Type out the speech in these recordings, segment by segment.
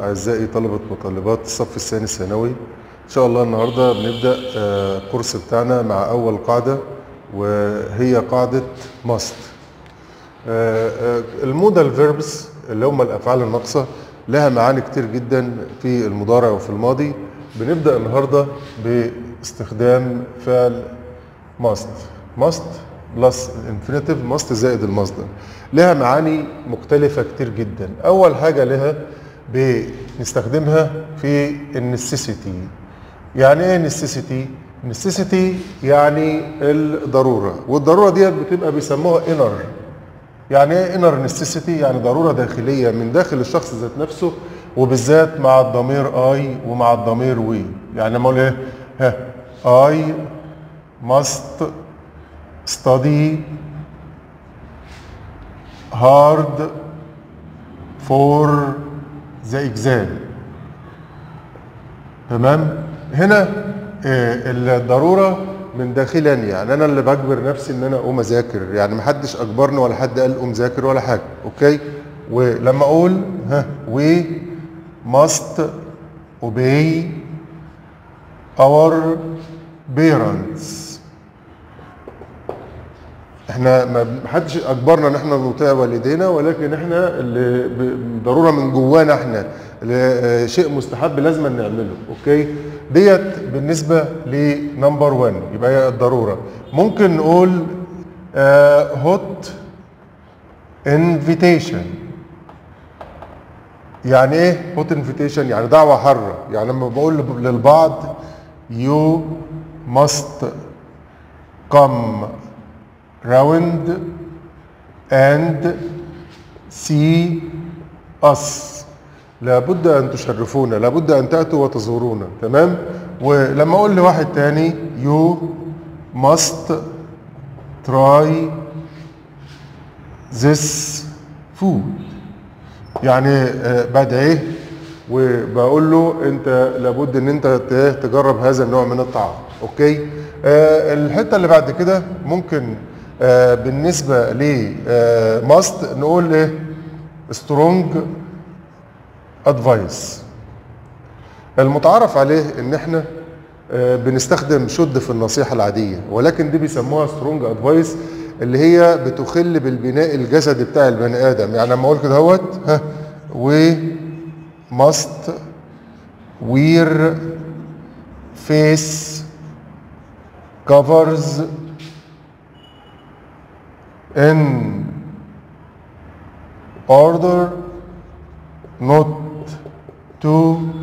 أعزائي طلبة وطالبات الصف الثاني الثانوي إن شاء الله النهاردة بنبدأ آه، الكورس بتاعنا مع أول قاعدة وهي قاعدة must المودال فيربس اللي هم الأفعال الناقصة لها معاني كتير جدا في المضارع وفي الماضي بنبدأ النهاردة باستخدام فعل must must بلس الانفينيتيف must زائد المصدر لها معاني مختلفة كتير جدا أول حاجة لها بنستخدمها في النسيسيتي يعني ايه necessity؟ necessity يعني الضرورة والضرورة ديت بتبقى بيسموها inner يعني ايه inner necessity؟ يعني ضرورة داخلية من داخل الشخص ذات نفسه وبالذات مع الضمير I ومع الضمير we يعني لما اقول ايه؟ ها I must study hard for the exam تمام هنا آه، الضروره من داخلي يعني انا اللي بجبر نفسي ان انا اقوم اذاكر يعني محدش اجبرني ولا حد قال قوم ذاكر ولا حاجه اوكي ولما اقول ها we must obey our parents احنا ما حدش اجبرنا ان احنا نطيع والدينا ولكن احنا اللي ب- ضروره من جوانا احنا اللي آه، شيء مستحب لازم نعمله اوكي ديت بالنسبه لنمبر 1 يبقى هي الضروره ممكن نقول هوت انفيتيشن يعني ايه هوت انفيتيشن يعني دعوه حاره يعني لما بقول للبعض you must come round and see us لابد ان تشرفونا لابد ان تاتوا وتزورونا تمام ولما اقول لواحد تاني you must try this food يعني آه، بدعيه وبقول له انت لابد ان انت ت- تجرب هذا النوع من الطعام اوكي آه، الحته اللي بعد كده ممكن آه، بالنسبه ل ماست نقول ايه سترونج ادفايس المتعارف عليه ان احنا آه، بنستخدم شد في النصيحه العاديه ولكن دي بيسموها سترونج ادفايس اللي هي بتخل بالبناء الجسدي بتاع البني ادم يعني لما اقول كده اهوت ها و must wear face covers in order not to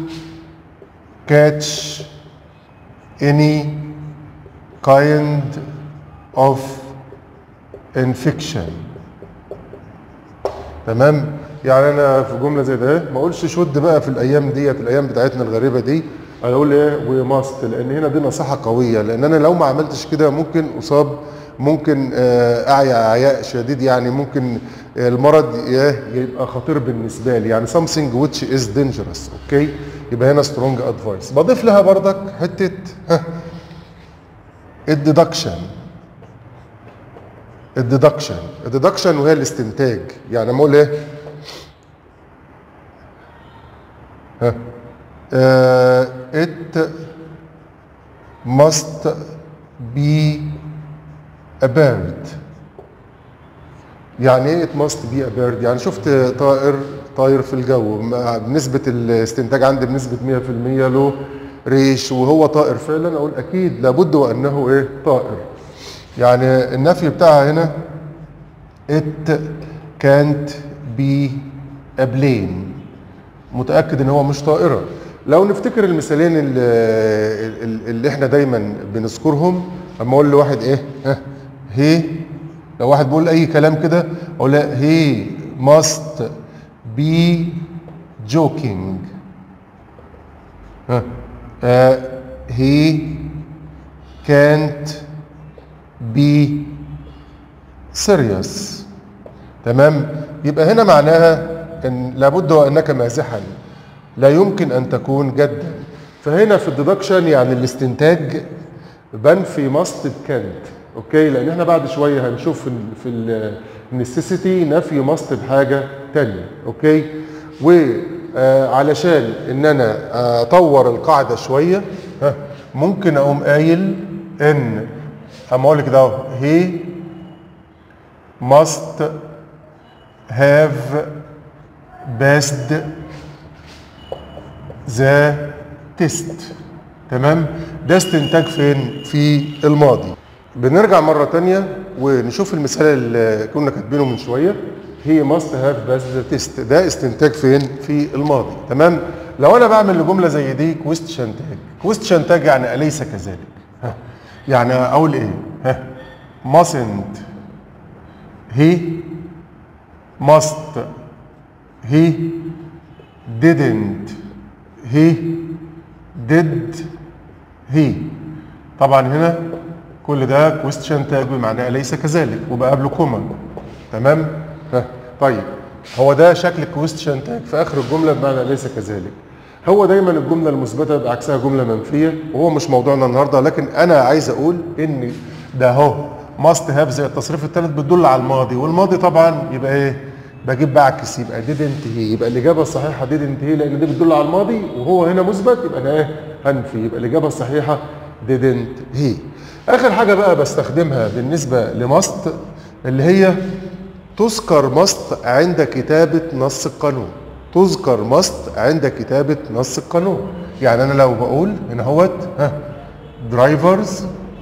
catch any kind of infection تمام يعني انا في جمله زي ده ما اقولش شد بقى في الايام ديت الايام بتاعتنا الغريبه دي انا اقول ايه وماست لان هنا دي نصيحه قويه لان انا لو ما عملتش كده ممكن اصاب ممكن آه، اعيا عياء شديد يعني ممكن آه، المرض ي- يبقى خطير بالنسبه لي يعني something which is dangerous اوكي يبقى هنا strong advice بضيف لها بردك حته ها الديدكشن الديدكشن الديدكشن وهي الاستنتاج يعني لما اقول ايه ها آه it must be a bird يعني ايه it must be a bird يعني شفت طائر طاير في الجو مع- بنسبة الاستنتاج عندي بنسبة 100% له ريش وهو طائر فعلا اقول اكيد لابد وانه ايه طائر يعني النفي بتاعها هنا it can't be a plane متاكد ان هو مش طائره لو نفتكر المثالين اللي, اللي احنا دايما بنذكرهم اما اقول لواحد ايه ها هي لو واحد بيقول اي كلام كده اقول له he must be joking ها آه he can't be serious تمام يبقى هنا معناها ان لابد وانك مازحا لا يمكن ان تكون جدا فهنا في الديدكشن يعني الاستنتاج بنفي ماست بكانت اوكي لان احنا بعد شويه هنشوف في ال- في النسيسيتي نفي ماست بحاجه تانية اوكي آه علشان ان انا اطور القاعده شويه ها ممكن اقوم قايل ان اما اقول لك كده اهو هي must have passed the test تمام ده استنتاج فين في الماضي بنرجع مرة تانية ونشوف المثال اللي كنا كاتبينه من شوية هي must have passed the test ده استنتاج فين في الماضي تمام لو انا بعمل لجملة زي دي question tag question tag يعني أليس كذلك ها. يعني اقول ايه ها mustn't he must he didn't he did he طبعا هنا كل ده question tag بمعنى أليس كذلك وبقى قبله كوما تمام ها. طيب هو ده شكل question tag في آخر الجملة بمعنى أليس كذلك هو دايما الجملة المثبتة بعكسها جملة منفية وهو مش موضوعنا النهاردة لكن أنا عايز أقول إن ده هو must have زي التصريف الثالث بتدل على الماضي والماضي طبعا يبقى إيه بجيب بعكس يبقى didn't he يبقى الإجابة الصحيحة didn't he لأن دي بتدل على الماضي وهو هنا مثبت يبقى أنا إيه هنفي يبقى الإجابة الصحيحة didn't he آخر حاجة بقى بستخدمها بالنسبة لماست اللي هي تذكر ماست عند كتابة نص القانون تذكر ماست عند كتابة نص القانون يعني أنا لو بقول هنا هوت ها drivers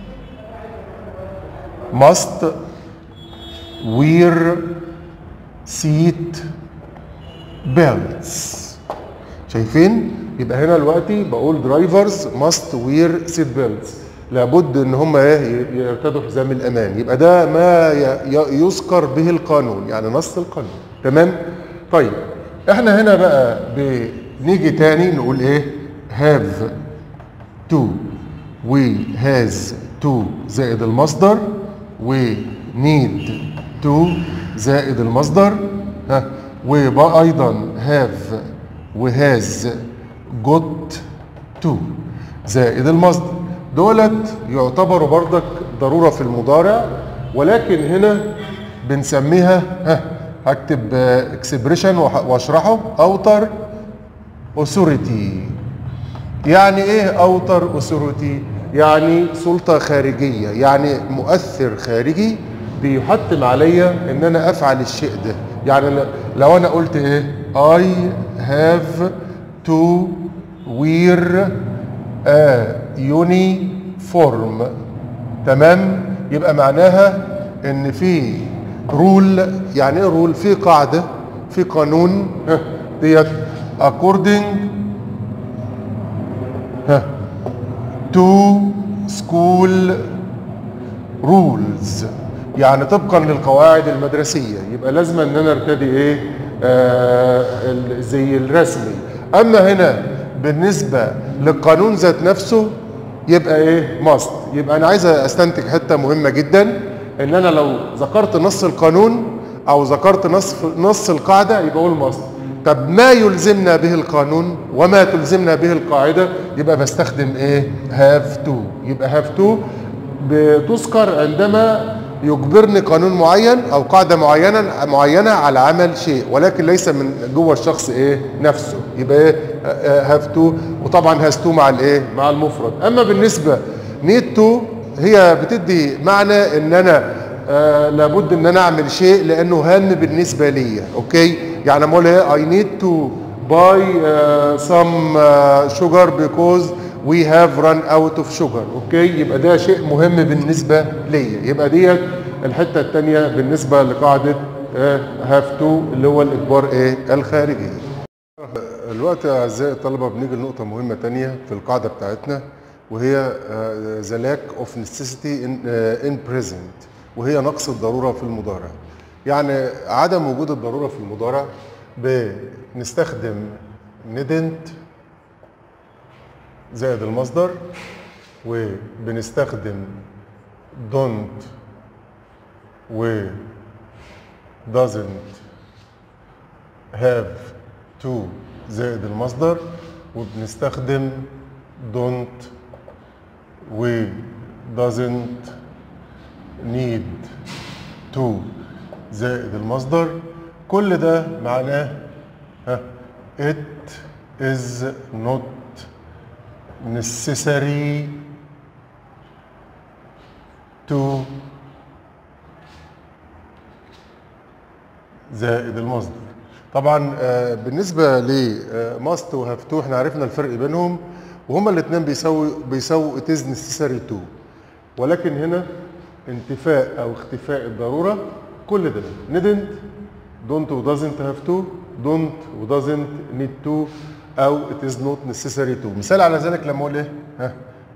must wear seat belts شايفين يبقى هنا دلوقتي بقول درايفرز ماست وير سيت بيلتس لابد ان هم ايه يرتدوا حزام الامان يبقى ده ما ي- ي- يذكر به القانون يعني نص القانون تمام طيب احنا هنا بقى بنيجي تاني نقول ايه هاف تو وهاز تو زائد المصدر ونيد تو زائد المصدر ها وبقى ايضا هاف وهاز جوت تو زائد المصدر دولت يعتبروا بردك ضرورة في المضارع ولكن هنا بنسميها ها هكتب اكسبريشن واشرحه اوتر اوثوريتي يعني ايه اوتر اوثوريتي يعني سلطه خارجيه يعني مؤثر خارجي بيحتم عليا ان انا افعل الشيء ده يعني ل- لو انا قلت ايه I have to wear a uniform تمام يبقى معناها ان في رول يعني ايه رول في قاعده في قانون ها، ديت according to school rules يعني طبقا للقواعد المدرسيه يبقى لازم ان انا ارتدي ايه آه ال- زي الرسمي اما هنا بالنسبه للقانون ذات نفسه يبقى ايه ماست يبقى انا عايز استنتج حته مهمه جدا ان انا لو ذكرت نص القانون او ذكرت نص نص القاعده يبقى اقول ماست طب ما يلزمنا به القانون وما تلزمنا به القاعده يبقى بستخدم ايه هاف تو يبقى هاف تو بتذكر عندما يجبرني قانون معين او قاعده معينه معينه على عمل شيء ولكن ليس من جوه الشخص ايه نفسه يبقى ايه هاف تو وطبعا هاز تو مع الايه مع المفرد اما بالنسبه نيد تو هي بتدي معنى ان انا آه لابد ان انا اعمل شيء لانه هام بالنسبه لي اوكي يعني اما اقول ايه I need to buy uh, some uh, sugar because we have run out of sugar اوكي يبقى ده شيء مهم بالنسبه ليا يبقى ديت الحته الثانيه بالنسبه لقاعده هاف تو اللي هو الاجبار ايه الخارجي الوقت اعزائي الطلبه بنيجي لنقطه مهمه تانية في القاعده بتاعتنا وهي ذا لاك اوف necessity in, uh, in present وهي نقص الضروره في المضارع يعني عدم وجود الضروره في المضارع بنستخدم ندنت زائد المصدر وبنستخدم don't و doesn't have to زائد المصدر وبنستخدم don't و doesn't need to زائد المصدر كل ده معناه ها it is not necessary to زائد المصدر طبعا آه، بالنسبه ل must و have to احنا عرفنا الفرق بينهم وهما الاثنين بيساوي بيساوي it is necessary to ولكن هنا انتفاء او اختفاء الضروره كل ده didn't don't و doesn't have to don't و doesn't need to او it is not necessary to مثال على ذلك لما اقول ايه ها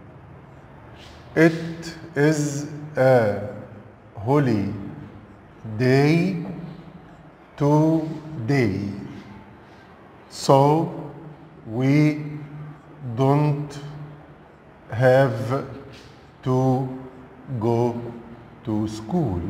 it is a holy day today so we don't have to go to school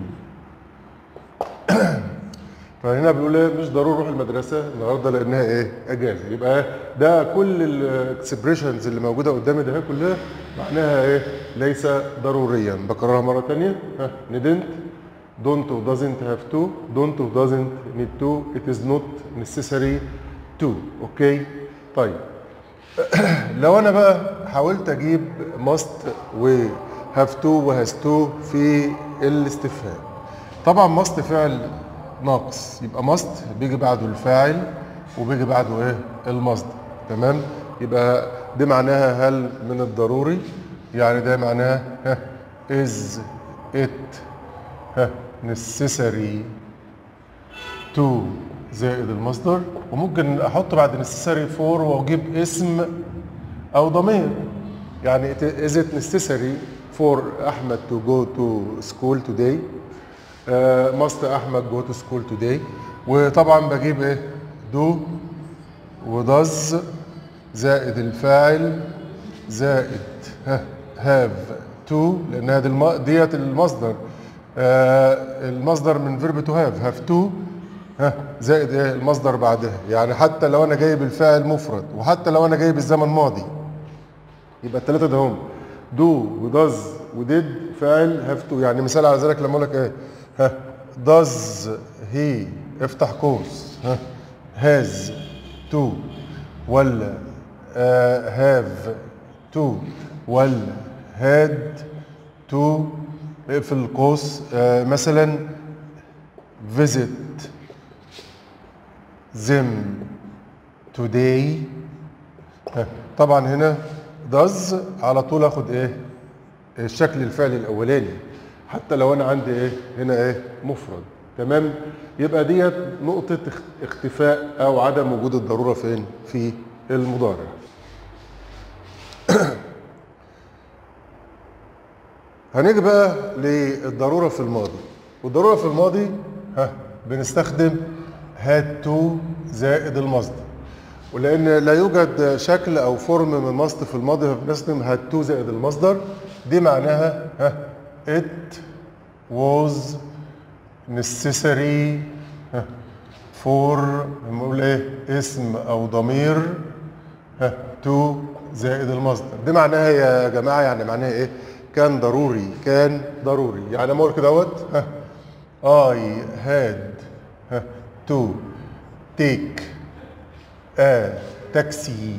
فهنا بيقول ايه مش ضروري اروح المدرسه النهارده لانها ايه اجازه يبقى ده كل الاكسبريشنز اللي موجوده قدامي ده كلها معناها ايه ليس ضروريا بكررها مره ثانيه ها ندنت don't و doesn't have to don't و doesn't need to it is not necessary to اوكي طيب لو انا بقى حاولت اجيب must و have to و has to في الاستفهام طبعا must فعل ناقص يبقى must بيجي بعده الفاعل وبيجي بعده ايه المصدر تمام يبقى دي معناها هل من الضروري يعني ده معناها ها is it ها necessary to زائد المصدر وممكن احط بعد necessary for واجيب اسم او ضمير يعني is it necessary for احمد to go to school today uh, must احمد go to school today وطبعا بجيب ايه do و does زائد الفاعل زائد ها have to لان هذه الم... ديت المصدر آه المصدر من فيرب تو هاف هاف تو ها زائد ايه المصدر بعدها يعني حتى لو انا جايب الفاعل مفرد وحتى لو انا جايب الزمن ماضي يبقى الثلاثه ده هم دو وداز وديد فاعل هاف تو يعني مثال على ذلك لما اقول لك ايه ها داز هي افتح قوس ها هاز تو ولا هاف تو ولا هاد تو اقفل القوس آه مثلا visit them today آه، طبعا هنا does على طول اخد ايه الشكل الفعلي الاولاني حتى لو انا عندي ايه هنا ايه مفرد تمام يبقى ديت نقطة اخ- اختفاء او عدم وجود الضرورة فين في المضارع هنيجي بقى للضروره في الماضي والضروره في الماضي ها بنستخدم هاد تو زائد المصدر ولان لا يوجد شكل او فورم من مصد في الماضي فبنستخدم هاد تو زائد المصدر دي معناها ها it was necessary ها for نقول ايه اسم او ضمير ها تو زائد المصدر دي معناها يا جماعه يعني معناها ايه كان ضروري كان ضروري يعني لما اقول كده اهوت ها I had ها to take a taxi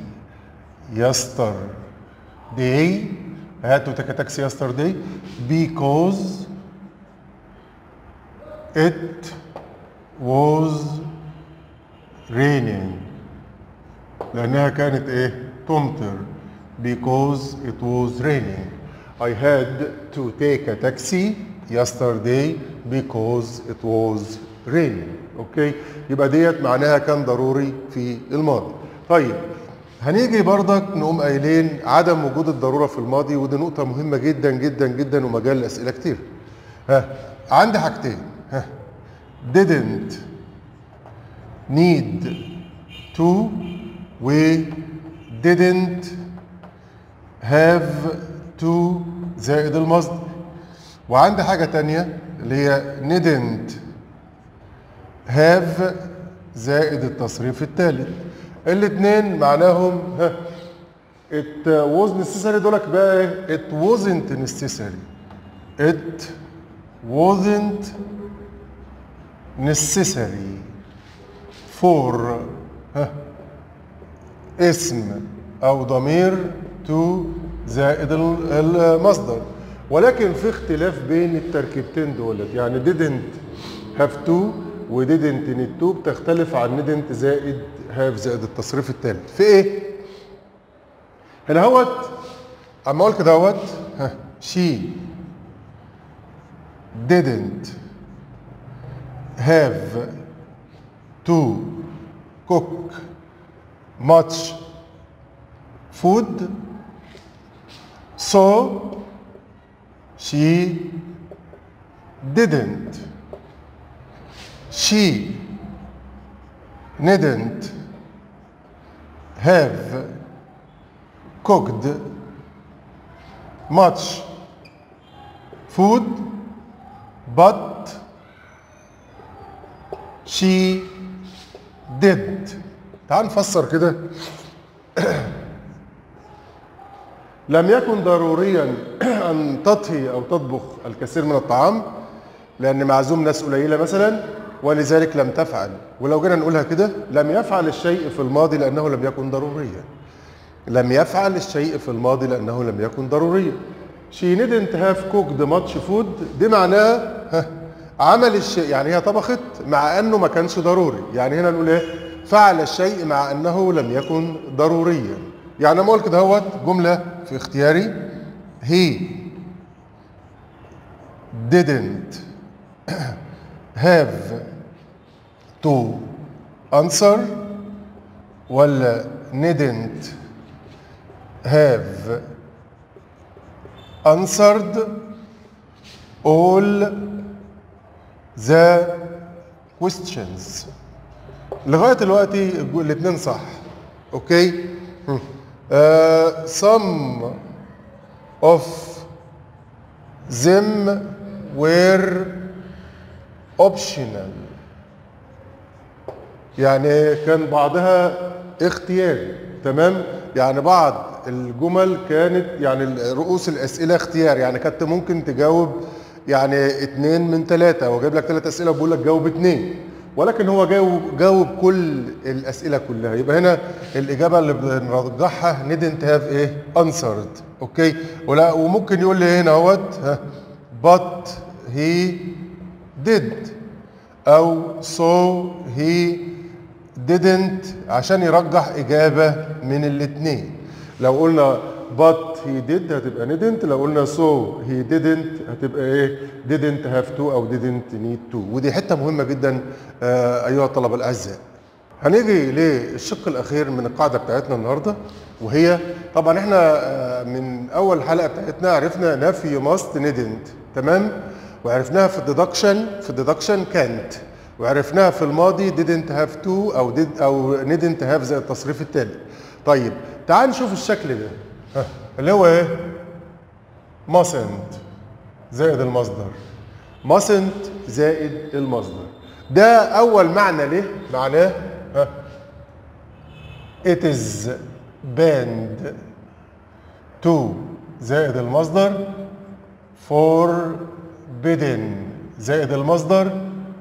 yesterday I had to take a taxi yesterday because it was raining لأنها كانت إيه؟ تمطر because it was raining. I had to take a taxi yesterday because it was raining. أوكي؟ يبقى ديت معناها كان ضروري في الماضي. طيب هنيجي برضك نقوم قايلين عدم وجود الضرورة في الماضي ودي نقطة مهمة جدا جدا جدا ومجال لأسئلة كتير. ها عندي حاجتين ها didn't need to و didn't have to زائد المصدر وعندي حاجة تانية اللي هي didn't have زائد التصريف الثالث الاتنين معناهم ها it was necessary دولك بقى ايه it wasn't necessary it wasn't necessary for ها اسم او ضمير تو زائد ال- المصدر ولكن في اختلاف بين التركيبتين دولت يعني didn't have to و didn't need to بتختلف عن didn't زائد have زائد التصريف الثالث في ايه؟ هنا هوت اما اقول كده هوت ها، she didn't have to cook much food so she didn't she didn't have cooked much food but she did تعال نفسر كده لم يكن ضروريا ان تطهي او تطبخ الكثير من الطعام لان معزوم ناس قليله مثلا ولذلك لم تفعل ولو جينا نقولها كده لم يفعل الشيء في الماضي لانه لم يكن ضروريا لم يفعل الشيء في الماضي لانه لم يكن ضروريا she didn't have cooked much food دي معناها ها، عمل الشيء يعني هي طبخت مع انه ما كانش ضروري يعني هنا نقول ايه فعل الشيء مع انه لم يكن ضروريا يعني لما اقول كده هوت جمله في اختياري he didn't have to answer ولا didn't have answered all the questions لغايه دلوقتي الاثنين صح اوكي هم. آه some of them were optional يعني كان بعضها اختياري تمام يعني بعض الجمل كانت يعني رؤوس الاسئله اختيار يعني كنت ممكن تجاوب يعني اتنين من ثلاثه هو جايب لك ثلاث اسئله وبيقول لك جاوب اتنين ولكن هو جاوب جاوب كل الاسئله كلها يبقى هنا الاجابه اللي بنرجحها didn't have ايه answered اوكي ولا وممكن يقول لي هنا اهوت ها but he did او so he didn't عشان يرجح اجابه من الاثنين لو قلنا but he did هتبقى didn't لو قلنا so he didn't هتبقى ايه didn't have to او didn't need to ودي حته مهمه جدا آه ايها الطلبه الاعزاء هنيجي للشق الاخير من القاعده بتاعتنا النهارده وهي طبعا احنا آه، من اول حلقه بتاعتنا عرفنا نفي must didn't تمام وعرفناها في الديدكشن في الديدكشن كانت وعرفناها في الماضي didn't have to او did او didn't have زي التصريف التالي طيب تعال نشوف الشكل ده ها، اللي هو ايه mustn't زائد المصدر mustn't زائد المصدر ده اول معنى له معناه ها it is banned to زائد المصدر forbidden زائد المصدر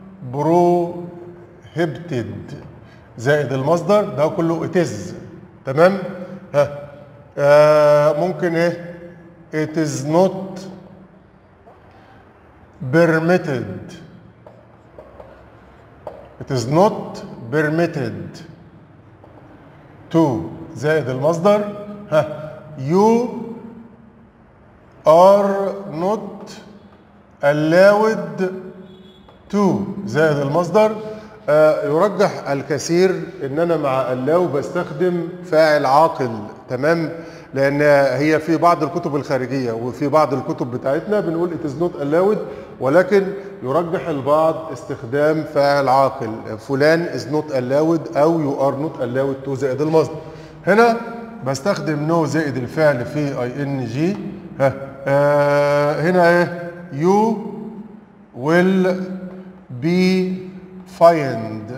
prohibited زائد المصدر ده كله it is تمام ها آه ممكن ايه it is not permitted it is not permitted to زائد المصدر ها you are not allowed to زائد المصدر آه يرجح الكثير ان انا مع allow بستخدم فاعل عاقل تمام لان هي في بعض الكتب الخارجيه وفي بعض الكتب بتاعتنا بنقول it is not allowed ولكن يرجح البعض استخدام فاعل عاقل فلان is not allowed او you are not allowed to زائد المصدر هنا بستخدم نو زائد الفعل في اي ان جي ها آه هنا ايه you will be fined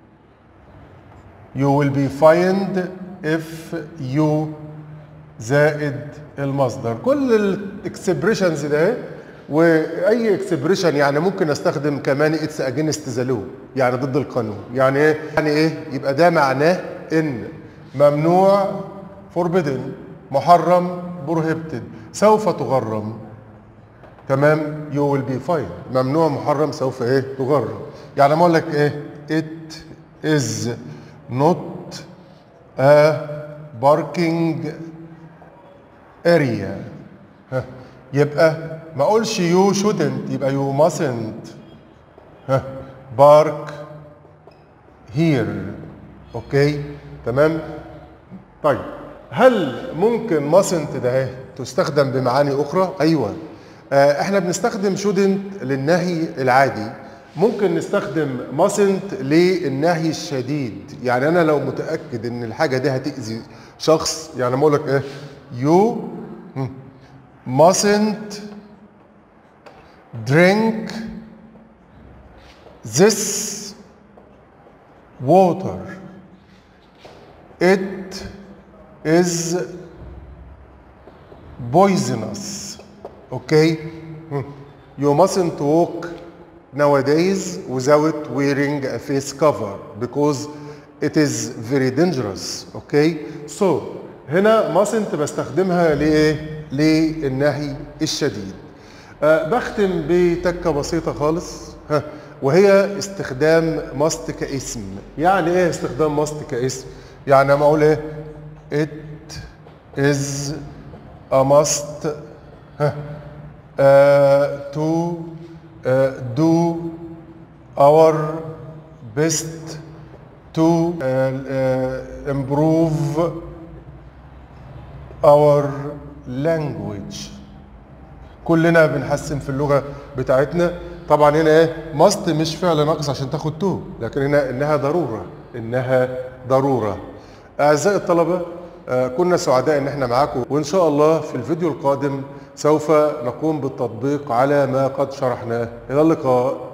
you will be fined if you زائد المصدر كل الاكسبريشنز ده واي اكسبريشن يعني ممكن استخدم كمان اتس اجينست ذا لو يعني ضد القانون يعني ايه يعني ايه يبقى ده معناه ان ممنوع forbidden محرم prohibited سوف تغرم تمام you will be fined ممنوع محرم سوف ايه تغرم يعني ما اقول لك ايه it is not a parking area ها. يبقى ما اقولش you shouldn't يبقى you mustn't ها. park here اوكي تمام طيب هل ممكن mustn't ده إيه؟ تستخدم بمعاني اخرى ايوه آه، احنا بنستخدم shouldn't للنهي العادي ممكن نستخدم mustn't للنهي الشديد يعني انا لو متاكد ان الحاجه دي هتاذي شخص يعني ما اقول لك ايه you mustn't drink this water it is poisonous okay Hmm. you mustn't walk nowadays without wearing a face cover because it is very dangerous okay so هنا mustn't بستخدمها لايه للنهي الشديد أه بختم بتكه بسيطه خالص ها وهي استخدام must كاسم يعني ايه استخدام must كاسم يعني لما اقول ايه it is a must ها uh, to uh, do our best to uh, uh, improve our language كلنا بنحسن في اللغه بتاعتنا طبعا هنا ايه ماست مش فعل ناقص عشان تاخد تو لكن هنا انها ضروره انها ضروره اعزائي الطلبه آه، كنا سعداء ان احنا معاكم وان شاء الله في الفيديو القادم سوف نقوم بالتطبيق على ما قد شرحناه الى اللقاء